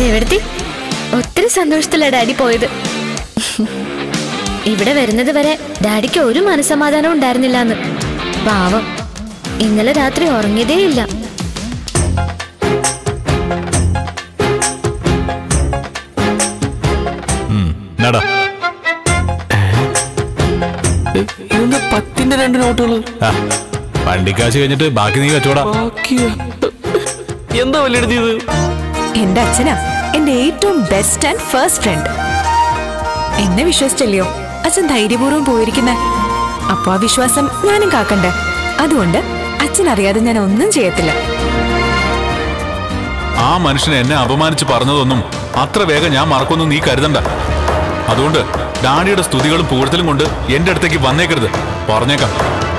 ദേവടത്തി ഒത്തിരി സന്തോഷത്തിലാ ഡാഡി പോയത് ഇവിടെ വരുന്നത് വരെ ഡാഡിക്ക് ഒരു മനസമാധാനം ഉണ്ടായിരുന്നില്ലെന്ന് പാവം ഇന്നലെ രാത്രി ഉറങ്ങിയതേയില്ല നടാ ഇതെന്താ പത്തിന്റെ രണ്ട് നോട്ടുകൾ വണ്ടിക്കാശ് കഴിഞ്ഞിട്ട് ബാക്കി നീ കച്ചവടാ ബാക്കിയാ എന്താ വലിയെടുത്ത് ഇത് എന്റെ അച്ഛനാ എന്റെ ഏറ്റവും ബെസ്റ്റ് ആൻഡ് ഫസ്റ്റ് ഫ്രണ്ട് എന്നെ വിശ്വസിച്ചല്ലയോ അച്ഛൻ ധൈര്യപൂർവ്വം പോയിരിക്കുന്നെ അപ്പൊ ആ വിശ്വാസം ഞാനും കാക്കണ്ടേ അതുകൊണ്ട് അച്ഛൻ അറിയാതെ ഞാൻ ഒന്നും ചെയ്യത്തില്ല ആ മനുഷ്യൻ എന്നെ അപമാനിച്ച് പറഞ്ഞതൊന്നും അത്ര വേഗം ഞാൻ മറക്കൊന്നും നീ കരുതണ്ട അതുകൊണ്ട് ഡാഡിയുടെ സ്തുതികളും പുകഴ്ത്തലും കൊണ്ട് എന്റെ അടുത്തേക്ക് വന്നേക്കരുത് പറഞ്ഞേക്കാം